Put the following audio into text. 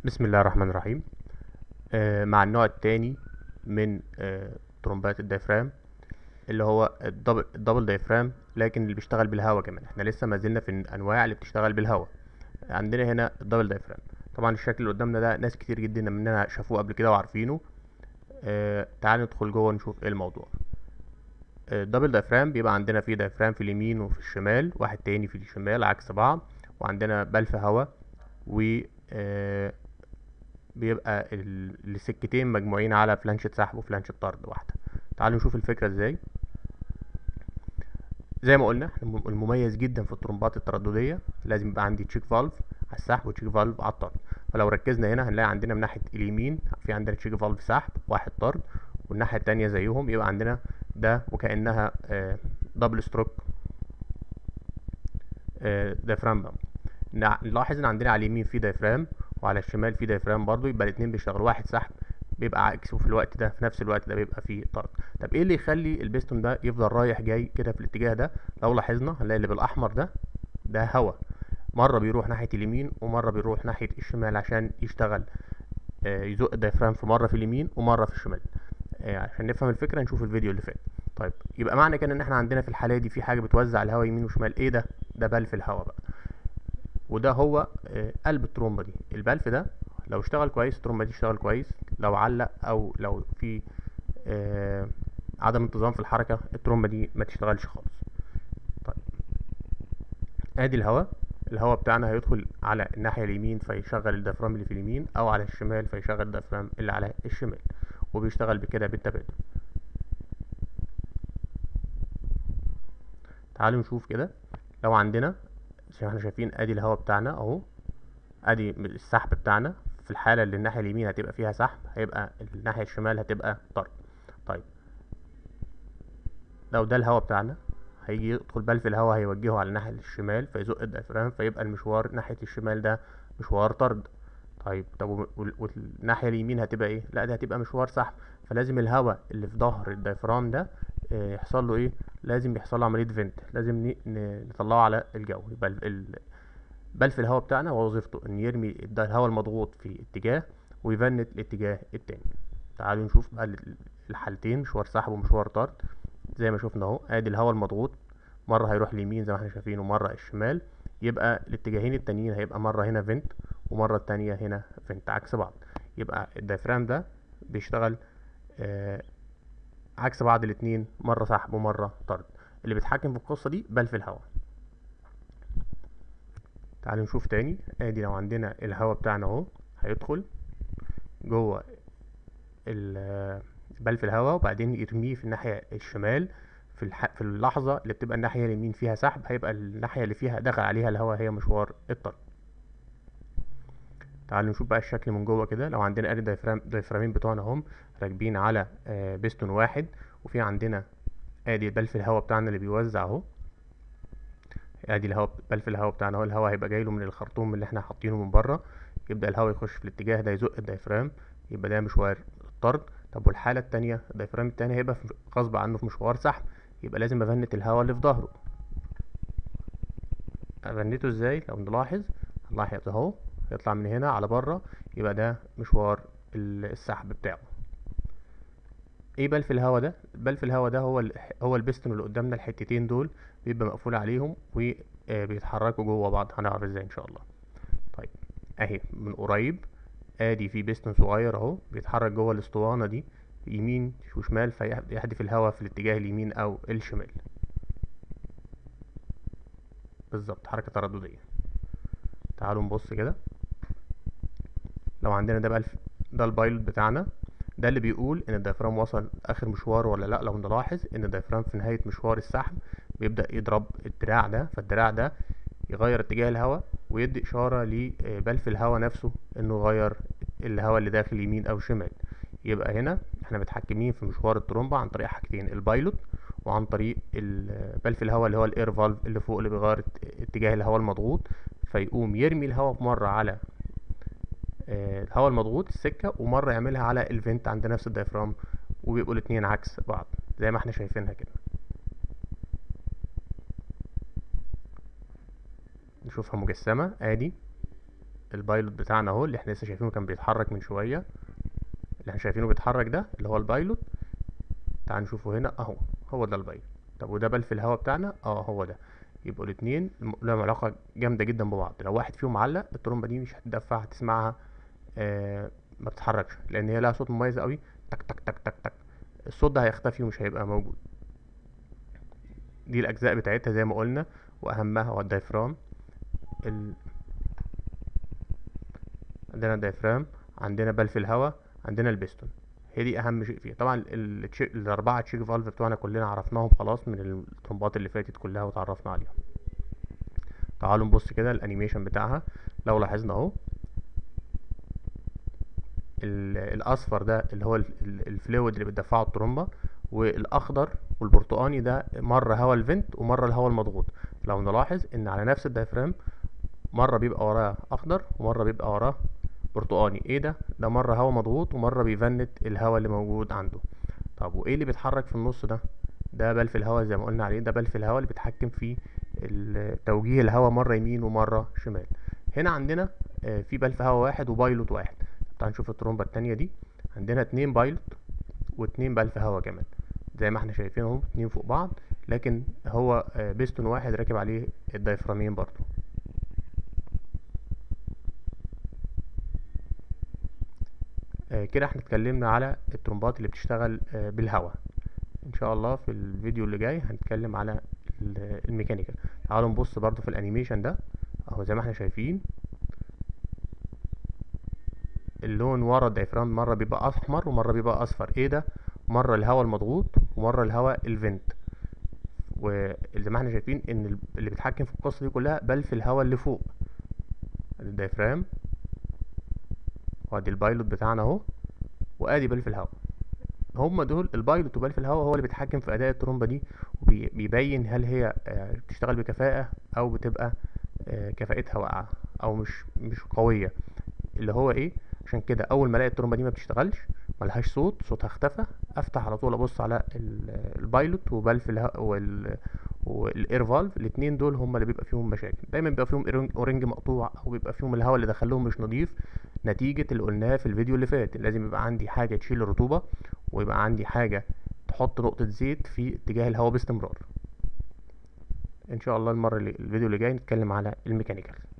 بسم الله الرحمن الرحيم آه، مع النوع التاني من آه، ترومبات الدايفرام اللي هو الدبل الدبل دايفرام لكن اللي بيشتغل بالهواء كمان احنا لسه ما زلنا في الانواع اللي بتشتغل بالهواء عندنا هنا الدبل دايفرام طبعا الشكل اللي قدامنا ده ناس كتير جدا مننا شافوه قبل كده وعارفينه آه، تعال ندخل جوه نشوف ايه الموضوع الدبل دايفرام بيبقى عندنا فيه دايفرام في اليمين وفي الشمال واحد تاني في الشمال عكس بعض وعندنا بلف هواء و آه، بيبقى ال- السكتين مجموعين على فلانشة سحب وفلانشة طرد واحدة تعالوا نشوف الفكرة ازاي زي ما قلنا الم- المميز جدا في الطرمبات الترددية لازم يبقى عندي تشيك فالف على السحب وتشيك فالف على الطرد فلو ركزنا هنا هنلاقي عندنا من ناحية اليمين في عندنا تشيك فالف سحب واحد طرد والناحية التانية زيهم يبقى عندنا ده وكأنها دبل ستروك دايفرام بامب نع- نلاحظ ان عندنا على اليمين في دايفرام وعلى الشمال في دايفرام برضو يبقى الاتنين بيشتغلوا واحد سحب بيبقى عكس وفي الوقت ده في نفس الوقت ده بيبقى فيه طرد طب ايه اللي يخلي البيستون ده يفضل رايح جاي كده في الاتجاه ده لو لاحظنا هنلاقي اللي بالاحمر ده ده هوا مره بيروح ناحيه اليمين ومره بيروح ناحيه الشمال عشان يشتغل آه، يزق الدايفرام في مره في اليمين ومره في الشمال آه، عشان نفهم الفكره نشوف الفيديو اللي فات طيب يبقى معنى كده ان احنا عندنا في الحاله دي في حاجه بتوزع الهواء يمين وشمال ايه ده ده بلف الهواء بقى وده هو آه، قلب الترومبه دي البلف ده لو اشتغل كويس الترومبه دي اشتغل كويس لو علق او لو في آه، عدم انتظام في الحركه الترومبه دي ما تشتغلش خالص طيب ادي الهواء الهواء بتاعنا هيدخل على الناحيه اليمين فيشغل الديافرام اللي في اليمين او على الشمال فيشغل الديافرام اللي على الشمال وبيشتغل بكده بالتبادل تعالوا نشوف كده لو عندنا زي ما احنا شايفين ادي الهواء بتاعنا اهو ادي السحب بتاعنا في الحالة اللي الناحية اليمين هتبقى فيها سحب هيبقى الناحية الشمال هتبقى طرد طيب لو ده الهواء بتاعنا هيجي يدخل بلف الهواء هيوجهه على الناحية الشمال فيزق الديافرام فيبقى المشوار ناحية الشمال ده مشوار طرد طيب طب وال- وال- والناحية اليمين هتبقى ايه؟ لا ده هتبقى مشوار سحب فلازم الهواء اللي في ظهر الديافرام ده آه، يحصل له ايه؟ لازم يحصل له عملية فنت لازم ن- ن- نطلعه على الجو يبقى ال- ال- بلف الهواء بتاعنا ووظيفته ان يرمي الد- الهواء المضغوط في اتجاه ويفند الاتجاه التاني تعالوا نشوف بقى ال- الحالتين مشوار سحب ومشوار طرد زي ما شفنا اهو ادي الهواء المضغوط مره هيروح اليمين زي ما احنا شايفين ومره الشمال يبقى الاتجاهين التانيين هيبقى مره هنا فنت ومره التانية هنا فنت عكس بعض يبقى الديافرام ده بيشتغل آه عكس بعض الاتنين مره سحب ومره طرد اللي بيتحكم في القصه دي بلف الهواء تعالوا نشوف تاني ادي لو عندنا الهواء بتاعنا اهو هيدخل جوه ال- بلف الهواء وبعدين يرميه في الناحية الشمال في الح... في اللحظة اللي بتبقى الناحية اليمين فيها سحب هيبقى الناحية اللي فيها دخل عليها الهواء هي مشوار الطرد تعالوا نشوف بقى الشكل من جوه كده لو عندنا ادي دايفرام دايفرامين بتوعنا هم راكبين على آه، بيستون واحد وفي عندنا ادي بلف الهواء بتاعنا اللي بيوزع اهو ادي الهواء بلف الهواء بتاعنا اهو الهواء هيبقى جاي له من الخرطوم اللي احنا حاطينه من بره يبدأ الهواء يخش في الاتجاه ده يزق الدايفرام يبقى ده مشوار الطرد طب والحالة التانية الدايفرام التاني هيبقى في- غصب عنه في مشوار سحب يبقى لازم افنت الهواء اللي في ظهره افنته ازاي لو نلاحظ نلاحظ اهو يطلع من هنا على بره يبقى ده مشوار ال- السحب بتاعه ايه بلف الهواء ده بلف الهواء ده هو ال... هو البستون اللي قدامنا الحتتين دول بيبقى مقفول عليهم وبيتحركوا جوه بعض هنعرف ازاي ان شاء الله طيب اهي من قريب ادي في بستون صغير اهو بيتحرك جوه الاسطوانه دي يمين وشمال فيحدف الهواء في الاتجاه اليمين او الشمال بالظبط حركه تردديه تعالوا نبص كده لو عندنا ده بقى الف... ده البايلوت بتاعنا ده اللي بيقول ان الديافرام وصل اخر مشواره ولا لا لو نلاحظ ان الديافرام في نهايه مشوار السحب بيبدا يضرب الدراع ده فالدراع ده يغير اتجاه الهواء ويدي اشاره لبلف الهواء نفسه انه يغير الهواء اللي داخل يمين او شمال يبقى هنا احنا متحكمين في مشوار الترومبه عن طريق حاجتين البايلوت وعن طريق ال- بلف الهواء اللي هو الاير فالف اللي فوق اللي بيغير ات- اتجاه الهواء المضغوط فيقوم يرمي الهواء في مره على آه، الهواء المضغوط السكة ومرة يعملها على الفنت عند نفس الديافرام وبيبقوا الاتنين عكس بعض زي ما احنا شايفينها كده نشوفها مجسمة ادي البايلوت بتاعنا اهو اللي احنا لسه شايفينه كان بيتحرك من شويه اللي احنا شايفينه بيتحرك ده اللي هو البايلوت تعال نشوفه هنا اهو هو ده البايلوت طب وده بلف الهواء بتاعنا اه هو ده يبقوا الاتنين لهم علاقة جامدة جدا ببعض لو واحد فيهم علق الترومبة دي مش هتدفع هتسمعها آه ما بتتحركش لان هي لها صوت مميز قوي تك تك تك تك تك الصوت ده هيختفي ومش هيبقى موجود دي الاجزاء بتاعتها زي ما قلنا واهمها هو الدايفرام ال... عندنا الدايفرام عندنا بلف الهواء عندنا البستون هي دي اهم شيء فيها طبعا التشيك الاربعه تشيك فالف بتوعنا كلنا عرفناهم خلاص من الترومبات اللي فاتت كلها وتعرفنا عليهم تعالوا نبص كده الانيميشن بتاعها لو لاحظنا اهو الاصفر ده اللي هو الفلويد اللي بتدفعه الترومبه والاخضر والبرتقاني ده مره هواء الفنت ومره الهواء المضغوط لو نلاحظ ان على نفس الدايفرام مره بيبقى وراه اخضر ومره بيبقى وراه برتقاني ايه ده ده مره هواء مضغوط ومره بيفنت الهواء اللي موجود عنده طب وايه اللي بيتحرك في النص ده ده بلف الهواء زي ما قلنا عليه ده بلف الهواء اللي بيتحكم في توجيه الهواء مره يمين ومره شمال هنا عندنا في بلف هواء واحد وبايلوت واحد تعال نشوف الترومبه التانية دي عندنا اتنين بايلوت واتنين بلف هواء كمان زي ما احنا شايفين اهو اتنين فوق بعض لكن هو بيستون واحد راكب عليه الدايفرامين برضو كده احنا اتكلمنا على الترومبات اللي بتشتغل بالهواء ان شاء الله في الفيديو اللي جاي هنتكلم على الميكانيكال تعالوا نبص برضو في الانيميشن ده اهو زي ما احنا شايفين اللون ورا الدايفرام مره بيبقى احمر ومره بيبقى اصفر ايه ده مره الهواء المضغوط ومره الهواء الفنت وزي ما احنا شايفين ان اللي بيتحكم في القصه دي كلها بلف الهواء اللي فوق الدايفرام وادي البايلوت بتاعنا اهو وادي بلف الهواء هما دول البايلوت وبلف الهواء هو اللي بيتحكم في اداء الترومبه دي وبيبين هل هي بتشتغل بكفاءه او بتبقى كفاءتها واقعه او مش مش قويه اللي هو ايه عشان كده اول ما الاقي الترومبه دي ما بتشتغلش ملهاش صوت صوتها اختفى افتح على طول ابص على البايلوت وبلف الهواء وال والاير فالف الاثنين دول هم اللي بيبقى فيهم مشاكل دايما بيبقى فيهم اورنج مقطوع او بيبقى فيهم الهواء اللي دخلهم مش نظيف نتيجه اللي قلناه في الفيديو اللي فات لازم يبقى عندي حاجه تشيل الرطوبه ويبقى عندي حاجه تحط نقطه زيت في اتجاه الهواء باستمرار ان شاء الله المره اللي الفيديو اللي جاي نتكلم على الميكانيكال